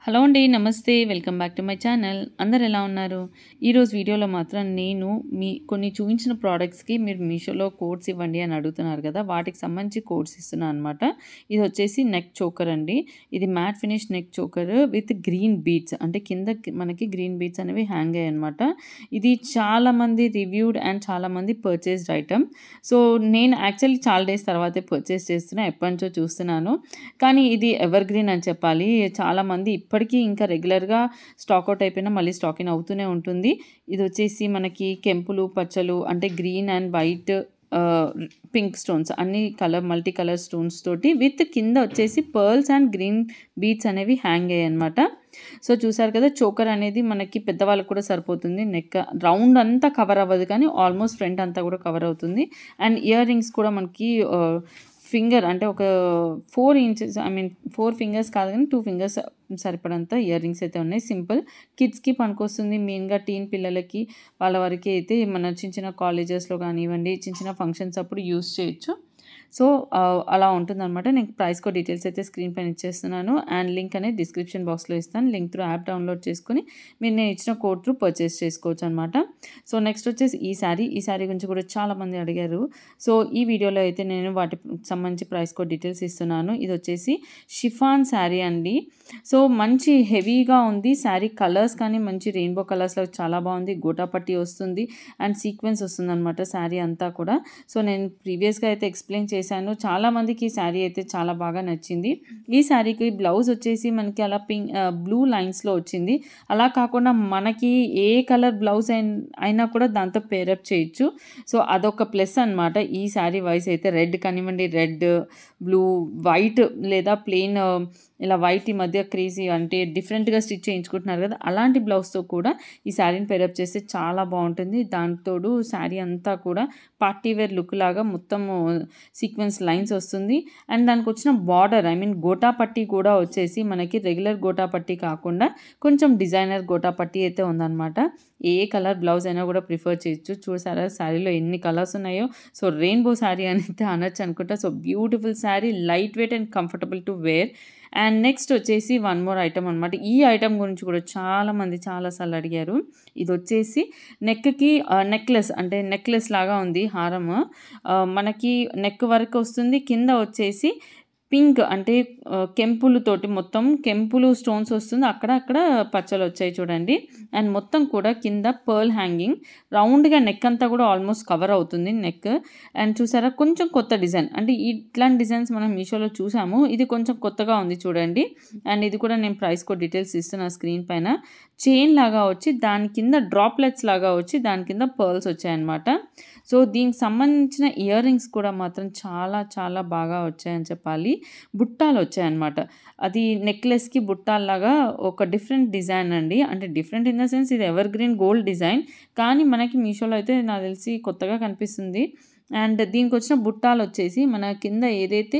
Hello అండి నమస్తే welcome back to my channel అందరు ఎలా ఉన్నారు ఈరోజు వీడియోలో మాత్రం నేను మీ కొన్ని చూపించిన ప్రోడక్ట్స్కి మీరు మీషోలో కోడ్స్ ఇవ్వండి అని అడుగుతున్నారు కదా వాటికి సంబంధించి కోడ్స్ ఇస్తున్నాను అనమాట ఇది వచ్చేసి నెక్ చోకర్ అండి ఇది matte finish neck choker with green beads అంటే కింద మనకి గ్రీన్ బీట్స్ అనేవి హ్యాంగ్ అయ్యాయి అనమాట ఇది చాలామంది రివ్యూడ్ అండ్ చాలామంది పర్చేస్డ్ ఐటమ్ సో నేను యాక్చువల్లీ చాలా డేస్ తర్వాతే పర్చేస్ చేస్తున్నా ఎప్పటి నుంచో చూస్తున్నాను కానీ ఇది ఎవర్ గ్రీన్ అని చెప్పాలి చాలామంది ఇప్పటికీ ఇంకా రెగ్యులర్గా స్టాక్ అవుట్ అయిపోయినా మళ్ళీ స్టాక్ ఇన్ అవుతూనే ఉంటుంది ఇది వచ్చేసి మనకి కెంపులు పచ్చలు అంటే green and white pink stones అన్ని కలర్ మల్టీ కలర్ స్టోన్స్ తోటి విత్ కింద వచ్చేసి పర్ల్స్ అండ్ గ్రీన్ బీట్స్ అనేవి హ్యాంగ్ అయ్యాయి అనమాట సో చూసారు కదా చోకర్ అనేది మనకి పెద్దవాళ్ళకి కూడా సరిపోతుంది నెక్ రౌండ్ అంతా కవర్ అవ్వదు కానీ ఆల్మోస్ట్ ఫ్రంట్ అంతా కూడా కవర్ అవుతుంది అండ్ ఇయర్ రింగ్స్ కూడా మనకి ఫింగర్ అంటే ఒక four inches I mean four fingers కాదు కానీ టూ ఫింగర్స్ సరిపడంత ఇయర్ రింగ్స్ అయితే ఉన్నాయి సింపుల్ కిడ్స్కి పనికొస్తుంది మెయిన్గా టీన్ పిల్లలకి వాళ్ళ వరకు అయితే మన చిన్న చిన్న కాలేజెస్లో కానివ్వండి చిన్న చిన్న ఫంక్షన్స్ అప్పుడు యూస్ చేయొచ్చు సో అలా ఉంటుందన్నమాట నేను ప్రైస్ కో డీటెయిల్స్ అయితే స్క్రీన్ పైన ఇచ్చేస్తున్నాను అండ్ లింక్ అనేది డిస్క్రిప్షన్ బాక్స్లో ఇస్తాను లింక్ త్రూ యాప్ డౌన్లోడ్ చేసుకుని మీరు నేను ఇచ్చిన కోడ్ త్రూ పర్చేస్ చేసుకోవచ్చు అనమాట సో నెక్స్ట్ వచ్చేసి ఈ శారీ ఈ శారీ గురించి కూడా చాలామంది అడిగారు సో ఈ వీడియోలో అయితే నేను వాటి సంబంధించి ప్రైస్ కో డీటెయిల్స్ ఇస్తున్నాను ఇది వచ్చేసి షిఫాన్ శారీ అండి సో మంచి హెవీగా ఉంది శారీ కలర్స్ కానీ మంచి రెయిన్బో కలర్స్లో చాలా బాగుంది గోటాపట్టి వస్తుంది అండ్ సీక్వెన్స్ వస్తుంది అనమాట శారీ అంతా కూడా సో నేను ప్రీవియస్గా అయితే ఎక్స్ప్లెయిన్ చేశాను చాలామందికి ఈ శారీ అయితే చాలా బాగా నచ్చింది ఈ శారీకి బ్లౌజ్ వచ్చేసి మనకి అలా పింక్ బ్లూ లైన్స్లో వచ్చింది అలా కాకుండా మనకి ఏ కలర్ బ్లౌజ్ అయినా కూడా దాంతో పేరప్ చేయొచ్చు సో అదొక ప్లస్ అనమాట ఈ శారీ వైస్ అయితే రెడ్ కానివ్వండి రెడ్ బ్లూ వైట్ లేదా ప్లెయిన్ ఇలా వైట్ ఈ మధ్య క్రేజీ అంటే డిఫరెంట్గా స్టిచ్ చేయించుకుంటున్నారు కదా అలాంటి బ్లౌజ్తో కూడా ఈ శారీని పేరప్ చేస్తే చాలా బాగుంటుంది దాంతోడు శారీ అంతా కూడా పార్టీ వేర్ లుక్ లాగా మొత్తం సీక్వెన్స్ లైన్స్ వస్తుంది అండ్ దానికి వచ్చిన బార్డర్ ఐ మీన్ గోటా పట్టి కూడా వచ్చేసి మనకి రెగ్యులర్ గోటా పట్టి కాకుండా కొంచెం డిజైనర్ గోటా పట్టి అయితే ఉందన్నమాట ఏ కలర్ బ్లౌజ్ అయినా కూడా ప్రిఫర్ చేయొచ్చు చూసారా శారీలో ఎన్ని కలర్స్ ఉన్నాయో సో రెయిన్బో శారీ అనేది అనొచ్చు అనుకుంటా so beautiful sari lightweight and comfortable to wear and next వచ్చేసి వన్ మోర్ ఐటమ్ అనమాట ఈ ఐటమ్ గురించి కూడా చాలామంది చాలాసార్లు అడిగారు ఇది వచ్చేసి నెక్కి నెక్లెస్ అంటే నెక్లెస్ లాగా ఉంది హారం మనకి నెక్ వరకు వస్తుంది కింద వచ్చేసి పింక్ అంటే కెంపులతోటి మొత్తం కెంపులు స్టోన్స్ వస్తుంది అక్కడ అక్కడ పచ్చలు వచ్చాయి చూడండి అండ్ మొత్తం కూడా కింద పర్ల్ హ్యాంగింగ్ రౌండ్గా నెక్ అంతా కూడా ఆల్మోస్ట్ కవర్ అవుతుంది నెక్ అండ్ చూసారా కొంచెం కొత్త డిజైన్ అంటే ఇట్లాంటి డిజైన్స్ మనం మీషోలో చూసాము ఇది కొంచెం కొత్తగా ఉంది చూడండి అండ్ ఇది కూడా నేను ప్రైస్ కూడా డీటెయిల్స్ ఇస్తున్నా స్క్రీన్ పైన చైన్ లాగా వచ్చి దాని కింద డ్రాప్లెట్స్ లాగా వచ్చి దాని కింద పర్ల్స్ వచ్చాయన్నమాట సో దీనికి సంబంధించిన ఇయర్ రింగ్స్ కూడా మాత్రం చాలా చాలా బాగా వచ్చాయని చెప్పాలి బుట్టాలు వచ్చాయన్నమాట అది నెక్లెస్కి బుట్టాల్లాగా ఒక డిఫరెంట్ డిజైన్ అండి అంటే డిఫరెంట్ ఇన్ ద సెన్స్ ఇది ఎవర్ గ్రీన్ గోల్డ్ డిజైన్ కానీ మనకి మీషోలో అయితే నాకు తెలిసి కొత్తగా కనిపిస్తుంది అండ్ దీనికి వచ్చిన బుట్టాలు వచ్చేసి మన కింద ఏదైతే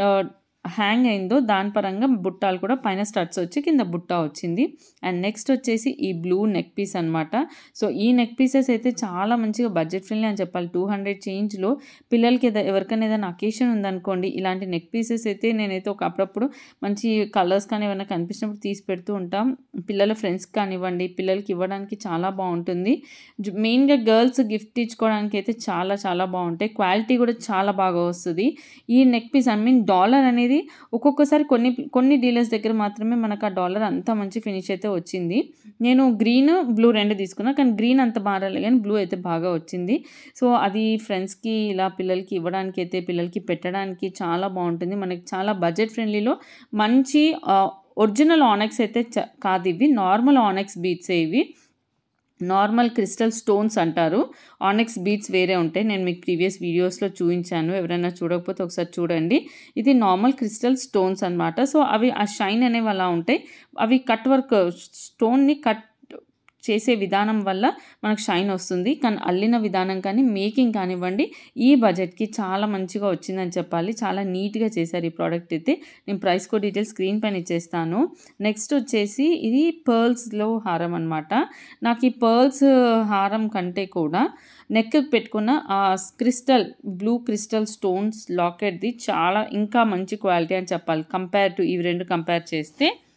హ్యాంగ్ అయిందో దాని పరంగా బుట్టాలు కూడా పైన స్టడ్స్ వచ్చి కింద బుట్ట వచ్చింది అండ్ నెక్స్ట్ వచ్చేసి ఈ బ్లూ నెక్ పీస్ అనమాట సో ఈ నెక్ పీసెస్ అయితే చాలా మంచిగా బడ్జెట్ ఫ్రెండ్లీ అని చెప్పాలి టూ హండ్రెడ్ చేంజ్లో పిల్లలకి ఏదో ఎవరికైనా ఏదైనా అకేషన్ ఉందనుకోండి ఇలాంటి నెక్ పీసెస్ అయితే నేనైతే ఒక అప్పుడప్పుడు మంచి కలర్స్ కానీ ఏమైనా కనిపించినప్పుడు తీసి పెడుతూ ఉంటాం పిల్లల ఫ్రెండ్స్ కానివ్వండి పిల్లలకి ఇవ్వడానికి చాలా బాగుంటుంది మెయిన్గా గర్ల్స్ గిఫ్ట్ ఇచ్చుకోవడానికి అయితే చాలా చాలా బాగుంటాయి క్వాలిటీ కూడా చాలా బాగా వస్తుంది ఈ neck piece I mean dollar అనేది ఒక్కొక్కసారి కొన్ని కొన్ని డీలర్స్ దగ్గర మాత్రమే మనకు ఆ డాలర్ అంత మంచి ఫినిష్ అయితే వచ్చింది నేను గ్రీన్ బ్లూ రెండు తీసుకున్నా కానీ గ్రీన్ అంత బాగాలేదు కానీ బ్లూ అయితే బాగా వచ్చింది సో అది ఫ్రెండ్స్కి ఇలా పిల్లలకి ఇవ్వడానికి అయితే పిల్లలకి పెట్టడానికి చాలా బాగుంటుంది మనకి చాలా బడ్జెట్ ఫ్రెండ్లీలో మంచి ఒరిజినల్ ఆనెక్స్ అయితే కాదు ఇవి నార్మల్ ఆనెక్స్ బీట్స్ ఇవి నార్మల్ క్రిస్టల్ స్టోన్స్ అంటారు ఆనెక్స్ బీట్స్ వేరే ఉంటాయి నేను మీకు ప్రీవియస్ వీడియోస్లో చూపించాను ఎవరైనా చూడకపోతే ఒకసారి చూడండి ఇది నార్మల్ క్రిస్టల్ స్టోన్స్ అనమాట సో అవి ఆ షైన్ అనేవి అలా ఉంటాయి అవి కట్ వర్క్ స్టోన్ని కట్ చేసే విధానం వల్ల మనకు షైన్ వస్తుంది కానీ అల్లిన విధానం కానీ మేకింగ్ కానివ్వండి ఈ బడ్జెట్కి చాలా మంచిగా వచ్చిందని చెప్పాలి చాలా నీట్గా చేశారు ఈ ప్రోడక్ట్ అయితే నేను ప్రైస్ కో డీటెయిల్స్ స్క్రీన్ పైన ఇచ్చేస్తాను నెక్స్ట్ వచ్చేసి ఇది పర్ల్స్లో హారం అనమాట నాకు ఈ పర్ల్స్ హారం కంటే కూడా నెక్ పెట్టుకున్న ఆ క్రిస్టల్ బ్లూ క్రిస్టల్ స్టోన్స్ లాకెట్ది చాలా ఇంకా మంచి క్వాలిటీ అని చెప్పాలి కంపేర్ టు ఇవి రెండు కంపేర్ చేస్తే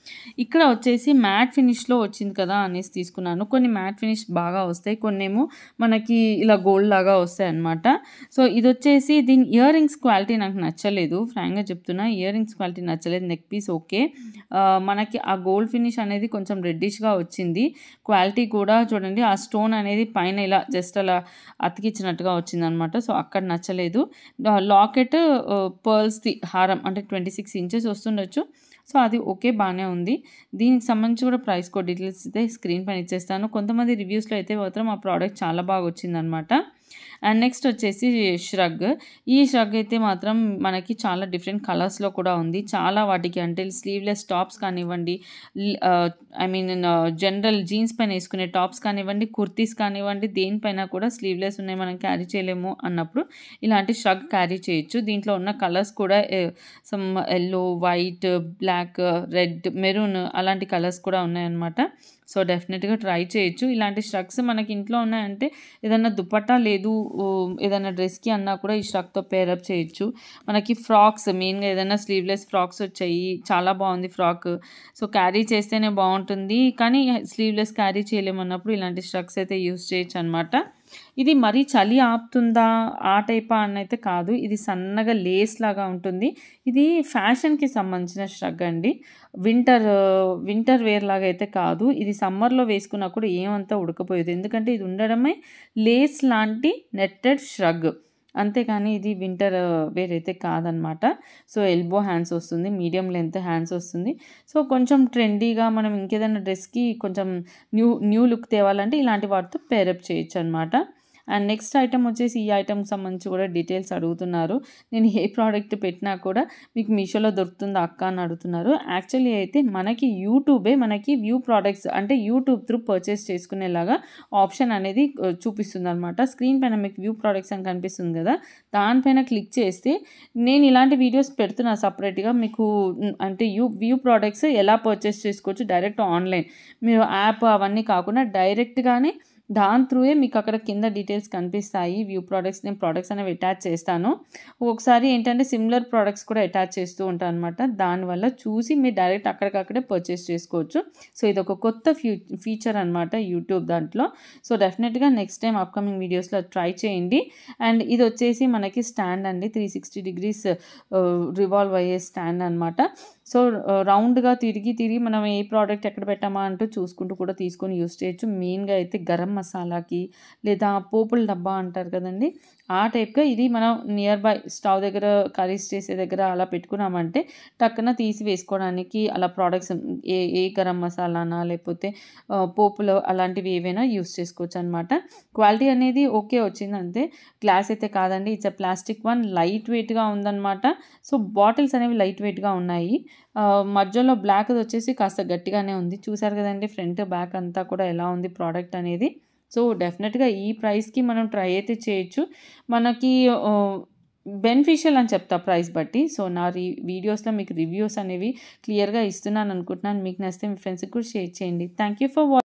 ఇక్కడ వచ్చేసి మ్యాట్ ఫినిష్‌లో వచ్చింది కదా! అనేసి తీసుకున్నాను. కొన్ని మ్యాట్ ఫినిష్ బాగా వస్తాయి. కొన్నేమో మనకి ఇలా గోల్డ్ లాగా వస్తాయన్నమాట. సో, ఇదొచ్చేసి దీని ఇయర్ రింగ్స్ క్వాలిటీ నాకు నచ్చలేదు. ఫ్రాంక్‌గా చెప్తున్నా. ఇయర్ రింగ్స్ క్వాలిటీ నచ్చలేదు. Neck piece okay. ఆహ్, మనకి ఆ గోల్డ్ ఫినిష్ అనేది కొంచెం రెడ్డిష్‌గా వచ్చింది. క్వాలిటీ కూడా చూడండి ఆ స్టోన్ అనేది పైన ఇలా జస్ట్ అలా అతికిచ్చినట్టుగా వచ్చిందనమాట. సో, అక్కడ నచ్చలేదు. డ లాకెట్ ఆహ్, పర్ల్స్‌ది హారం అంటే 26 ఇంచెస్ వస్తుండొచ్చు. సో, అది ఓకే బానే ఉంది. దీనికి సంబంధించి కూడా ప్రైస్ కోడ్ డీటెయిల్స్ అయితే స్క్రీన్ పైన ఇచ్చేస్తాను. కొంతమంది రివ్యూస్‌లో అయితే మాత్రం ఆ ప్రోడక్ట్ చాలా బాగా వచ్చిందనమాట. అండ్ నెక్స్ట్ వచ్చేసి ష్రగ్. ఈ ష్రగ్ అయితే మాత్రం మనకి చాలా డిఫరెంట్ కలర్స్‌లో కూడా ఉంది. చాలా వాటికి అంటే స్లీవ్‌లెస్ టాప్స్ కానివ్వండి, ల్ ఆహ్, ఐ మీన్ జనరల్ జీన్స్ పైన ఏసుకునే టాప్స్ కానివ్వండి, కుర్తీస్ కానివ్వండి, దేనిపైన కూడా స్లీవ్‌లెస్ ఉన్నాయి మనం క్యారీ చేయలేము అన్నప్పుడు ఇలాంటి ష్రగ్ క్యారీ చేయొచ్చు. దీంట్లో ఉన్న కలర్స్ కూడా a some yellow, white, black, red, maroon అలాంటి కలర్స్ కూడా ఉన్నాయన్నమాట. సో, డెఫినిట్‌గా ట్రై చేయొచ్చు. ఇలాంటి ష్రగ్స్ మనకి ఇంట్లో ఉన్నాయంటే ఏదన్నా దుపట్టా లేదు ఓహ్, ఏదైనా డ్రెస్‌కి అన్నా కూడా ఈ ష్రగ్‌తో పేర్ అప్ చేయొచ్చు. మనకి ఫ్రాక్స్ మెయిన్‌గా ఏదైనా స్లీవ్‌లెస్ ఫ్రాక్స్ వచ్చాయి. చాలా బావుంది ఫ్రాక్. సో, క్యారీ చేస్తేనే బావుంటుంది. కానీ స్లీవ్‌లెస్ క్యారీ చేయలేమన్నప్పుడు ఇలాంటి ష్రగ్స్ అయితే యూజ్ చేయొచ్చనమాట. ఇది మరీ చలి ఆపుతుందా? ఆ టైపా అనైతే కాదు. ఇది సన్నగా లేస్ లాగా ఉంటుంది. ఇది ఫ్యాషన్‌కి సంబంధించిన ష్రగ్ అండి. వింటర్ వింటర్ వేర్ లాగా అయితే కాదు. ఇది సమ్మర్‌లో వేసుకున్నా కూడా ఏమంతా ఉడకపోయేది. ఎందుకంటే ఇది ఉండడమే లేస్ లాంటి నెట్టెడ్ ష్రగ్. అంతేగాని ఇది వింటర్ వేర్ అయితే కాదనమాట. సో, ఎల్బో హ్యాండ్స్ వస్తుంది. మీడియం లెంత్ హ్యాండ్స్ వస్తుంది. సో, కొంచెం ట్రెండీగా మనం ఇంకేదైనా డ్రెస్‌కి కొంచెం న్యూ న్యూ లుక్ తేవాలంటే ఇలాంటి వాటితో పేర్ అప్ చేయొచ్చనమాట. అండ్ నెక్స్ట్ ఐటెమ్ వచ్చేసి ఈ ఐటెమ్‌కి సంబంధించి కూడా డీటెయిల్స్ అడుగుతున్నారు. నేను ఏ ప్రోడక్ట్ పెట్టినా కూడా మీకు మీషోలో దొరుకుతుందా అక్క అని అడుగుతున్నారు. యాక్చువల్లీ అయితే మనకి యూట్యూబే మనకి వ్యూ ప్రొడక్ట్స్ అంటే యూట్యూబ్ త్రూ పర్చేస్ చేసుకునేలాగా ఆప్షన్ అనేది ఆహ్, చూపిస్తుందనమాట. స్క్రీన్ పైన మీకు వ్యూ ప్రొడక్ట్స్ అని కనిపిస్తుంది కదా! దానిపైన క్లిక్ చేస్తే నేను ఇలాంటి వీడియోస్ పెడుతున్నా సెపరేట్‌గా మీకు హ్మ్, అంటే యూ వ్యూ ప్రొడక్ట్స్ ఎలా పర్చేస్ చేసుకోవచ్చు డైరెక్ట్ ఆన్‌లైన్. మీరు యాప్ అవన్నీ కాకుండా డైరెక్ట్‌గానే దాని త్రూయే మీకు అక్కడ కింద డీటెయిల్స్ కనిపిస్తాయి. వ్యూ ప్రొడక్ట్స్ నేను ప్రొడక్ట్స్ అనేవి అటాచ్ చేస్తాను. ఒక్కొక్కసారి ఏంటంటే సిమిలర్ ప్రొడక్ట్స్ కూడా అటాచ్ చేస్తూ ఉంటాననమాట. దానివల్ల చూసి మీరు డైరెక్ట్ అక్కడికక్కడే పర్చేస్ చేసుకోవచ్చు. సో, ఇదొక కొత్త ఫ్యూ ఫీచర్ అనమాట యూట్యూబ్ దాంట్లో. సో, డెఫినిట్‌గా నెక్స్ట్ టైమ్ అప్‌కమింగ్ వీడియోస్‌లో ట్రై చేయండి. అండ్ ఇదొచ్చేసి మనకి స్టాండ్ అండి. 360 డిగ్రీస్ ఆహ్, రివాల్వ్ అయ్యే స్టాండ్ అనమాట. సో, ఆహ్, రౌండ్‌గా తిరిగి తిరిగి మనం ఏ ప్రోడక్ట్ ఎక్కడ పెట్టామా అంటూ చూసుకుంటూ కూడా తీసుకొని యూజ్ చేయొచ్చు. మెయిన్‌గా అయితే గరం మసాలాకి లేదా పోపుల డబ్బా అంటారు కదండీ! ఆ టైప్‌గా ఇది మనం నియర్ బై స్టవ్ దగ్గర కర్రీస్ చేసే దగ్గర అలా పెట్టుకున్నామంటే టక్కున తీసి వేసుకోవడానికి అలా ప్రొడక్ట్స్ ఏ ఏ గరం మసాలానా లేకపోతే ఆహ్, పోపులు అలాంటివి ఏవైనా యూజ్ చేసుకోవచ్చనమాట. క్వాలిటీ అనేది ఓకే వచ్చింది అంతే. గ్లాస్ అయితే కాదండి. It's a plastic one light వెయిట్‌గా ఉందనమాట. సో, బాటిల్స్ అనేవి లైట్ వెయిట్‌గా ఉన్నాయి. ఆహ్, మధ్యలో బ్లాక్‌ది వచ్చేసి కాస్త గట్టిగానే ఉంది. చూసారు కదండీ ఫ్రంట్, బ్యాక్ అంతా కూడా ఎలా ఉంది ప్రోడక్ట్ అనేది. సో, డెఫినిట్‌గా ఈ ప్రైస్‌కి మనం ట్రై అయితే చేయొచ్చు. మనకి ఆహ్, బెనిఫిషియల్ అని చెప్తా ప్రైస్ బట్టి. సో, నా రి వీడియోస్‌లో మీకు రివ్యూస్ అనేవి క్లియర్‌గా ఇస్తున్నాను అనుకుంటున్నాను. మీకు నచ్చితే మీ ఫ్రెండ్స్‌కి కూడా షేర్ చేయండి. థాంక్ యూ ఫర్ వా